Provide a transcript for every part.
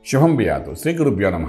శుభం బియాతు శ్రీ గురుభ్యో నమ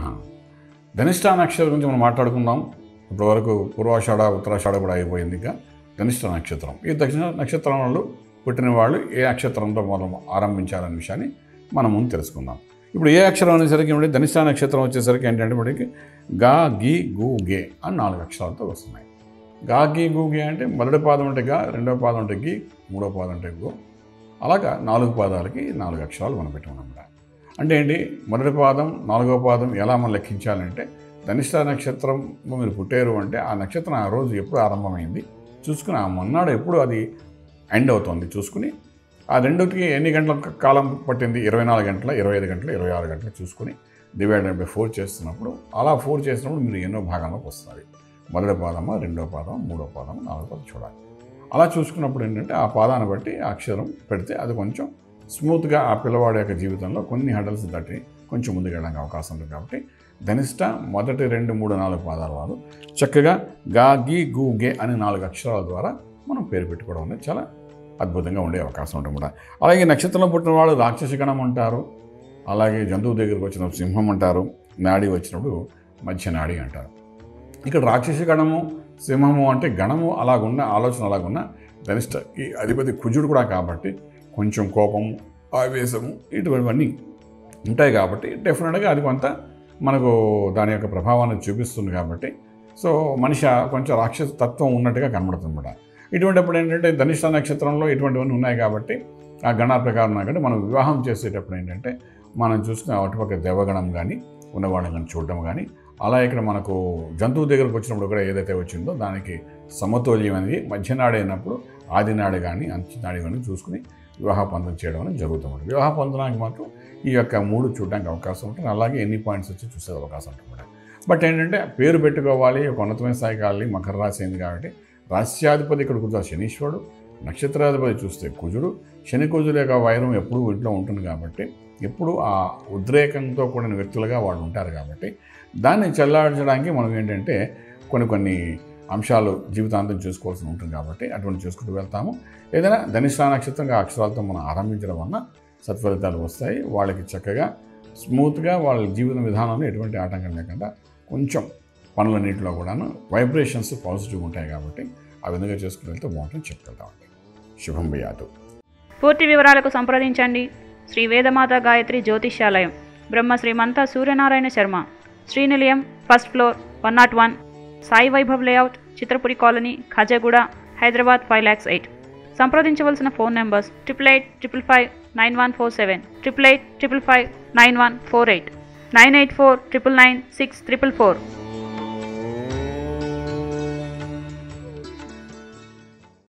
ధనిష్ట నక్షత్రం గురించి మనం మాట్లాడుకున్నాం ఇప్పటివరకు పూర్వాషాఢ ఉత్తరాషాఢ కూడా అయిపోయింది ఇంకా ధనిష్ట నక్షత్రం ఈ దక్షిణ నక్షత్రం వాళ్ళు పుట్టిన వాళ్ళు ఏ నక్షత్రంతో మనం ఆరంభించాలనే విషయాన్ని మనం ముందు తెలుసుకుందాం ఇప్పుడు ఏ అక్షరం అనేసరికి ఏమిటి ధనిష్ట నక్షత్రం వచ్చేసరికి ఏంటంటే మనకి గా గి గు గే అని నాలుగు అక్షరాలతో వస్తున్నాయి గా గి గు గే అంటే మొదటి పాదం అంటే గా రెండవ పాదం అంటే గి మూడో పాదం అంటే గు అలాగా నాలుగు పాదాలకి నాలుగు అక్షరాలు మనం పెట్టుకున్నాం అంటే ఏంటి మొదటి పాదం నాలుగో పాదం ఎలా మనం లెక్కించాలంటే ధనిష్ట నక్షత్రం మీరు పుట్టారు అంటే ఆ నక్షత్రం ఆ రోజు ఎప్పుడు ఆరంభమైంది చూసుకుని ఆ మొన్నాడు ఎప్పుడు అది ఎండ్ అవుతుంది చూసుకుని ఆ రెండుకి ఎన్ని గంటల కాలం పట్టింది ఇరవై నాలుగు గంటల ఇరవై ఐదు గంటలు ఇరవై ఆరు గంటలు చూసుకుని డివైడెడ్ బై ఫోర్ చేస్తున్నప్పుడు అలా ఫోర్ చేసినప్పుడు మీరు ఎన్నో భాగంలోకి వస్తుంది మొదటి పాదమా రెండో పాదం మూడో పాదం నాలుగో పాదం చూడాలి అలా చూసుకున్నప్పుడు ఏంటంటే ఆ పాదాన్ని బట్టి ఆ అక్షరం పెడితే అది కొంచెం స్మూత్గా ఆ పిల్లవాడి యొక్క జీవితంలో కొన్ని హడల్స్ దాటి కొంచెం ముందుకు వెళ్ళడానికి అవకాశం ఉంది కాబట్టి ధనిష్ట మొదటి రెండు మూడు నాలుగు పాదాల వారు చక్కగా గా గి గు గే అనే నాలుగు అక్షరాల ద్వారా మనం పేరు పెట్టుకోవడం అనేది చాలా అద్భుతంగా ఉండే అవకాశం ఉంటుంది కూడా అలాగే నక్షత్రంలో పుట్టిన వాళ్ళు రాక్షస గణం అంటారు అలాగే జంతువు దగ్గరికి వచ్చినప్పుడు సింహం అంటారు నాడి వచ్చినప్పుడు మధ్య నాడి అంటారు ఇక్కడ రాక్షస గణము సింహము అంటే గణము అలాగున్న ఆలోచన అలాగున్న ధనిష్ట ఈ అధిపతి కుజుడు కూడా కాబట్టి కొంచెం కోపము ఆవేశము ఇటువంటివన్నీ ఉంటాయి కాబట్టి డెఫినెట్గా అది కొంత మనకు దాని యొక్క ప్రభావాన్ని చూపిస్తుంది కాబట్టి సో మనిషి కొంచెం రాక్షస తత్వం ఉన్నట్టుగా కనబడుతుంది అన్నమాట ఇటువంటిప్పుడు ఏంటంటే ధనిష్ట నక్షత్రంలో ఇటువంటివన్నీ ఉన్నాయి కాబట్టి ఆ గణ ప్రకారం ఉన్నాయి కాబట్టి మనం వివాహం చేసేటప్పుడు ఏంటంటే మనం చూసుకునే అటుపక్క దేవగణం కానీ ఉన్నవాళ్ళని కానీ చూడడం కానీ అలా ఇక్కడ మనకు జంతువు దగ్గరకు వచ్చినప్పుడు కూడా ఏదైతే వచ్చిందో దానికి సమతుల్యం అనేది మధ్యనాడు అయినప్పుడు ఆదినాడు కానీ అంత్యనాడు కానీ చూసుకుని వివాహ పంతం చేయడం అనేది జరుగుతుంది వివాహ పంతనానికి మాత్రం ఈ యొక్క మూడు చూడడానికి అవకాశం ఉంటుంది అలాగే ఎన్ని పాయింట్స్ వచ్చి చూసే అవకాశం ఉంటుంది బట్ ఏంటంటే పేరు పెట్టుకోవాలి ఒక ఉన్నతమైన స్థాయి కావాలి మకర రాశి అయింది కాబట్టి రాశ్యాధిపతి ఇక్కడ కూర్చో శనీశ్వరుడు నక్షత్రాధిపతి చూస్తే కుజుడు శని కుజుల యొక్క వైరం ఎప్పుడూ ఇంట్లో ఉంటుంది కాబట్టి ఎప్పుడు ఆ ఉద్రేకంతో కూడిన వ్యక్తులుగా వాళ్ళు ఉంటారు కాబట్టి దాన్ని చల్లార్చడానికి మనం ఏంటంటే కొన్ని కొన్ని అంశాలు జీవితాంతం చూసుకోవాల్సి ఉంటుంది కాబట్టి అటువంటి చూసుకుంటూ వెళ్తాము ఏదైనా ధనిష్ట నక్షత్రంగా అక్షరాలతో మనం ఆరంభించడం వలన సత్ఫలితాలు వస్తాయి వాళ్ళకి చక్కగా స్మూత్గా వాళ్ళ జీవన విధానంలో ఎటువంటి ఆటంకం లేకుండా కొంచెం పనులన్నింటిలో కూడాను వైబ్రేషన్స్ పాజిటివ్ ఉంటాయి కాబట్టి ఆ విధంగా చేసుకుని వెళ్తే బాగుంటుంది చెప్పుకెళ్తామండి శుభం బియాదు పూర్తి వివరాలకు సంప్రదించండి Shri Vedamata Gayatri Jyotishyalayam Brahma Srimantha Suryanarayana Sharma Srinilayam first floor one naught one Sai Vaibhav layout Chitrapuri colony Khajaguda Hyderabad five lakhs eight సంప్రదించవలసిన phone numbers triple eight triple five nine one four seven triple eight triple five nine one four eight nine eight four triple nine six triple four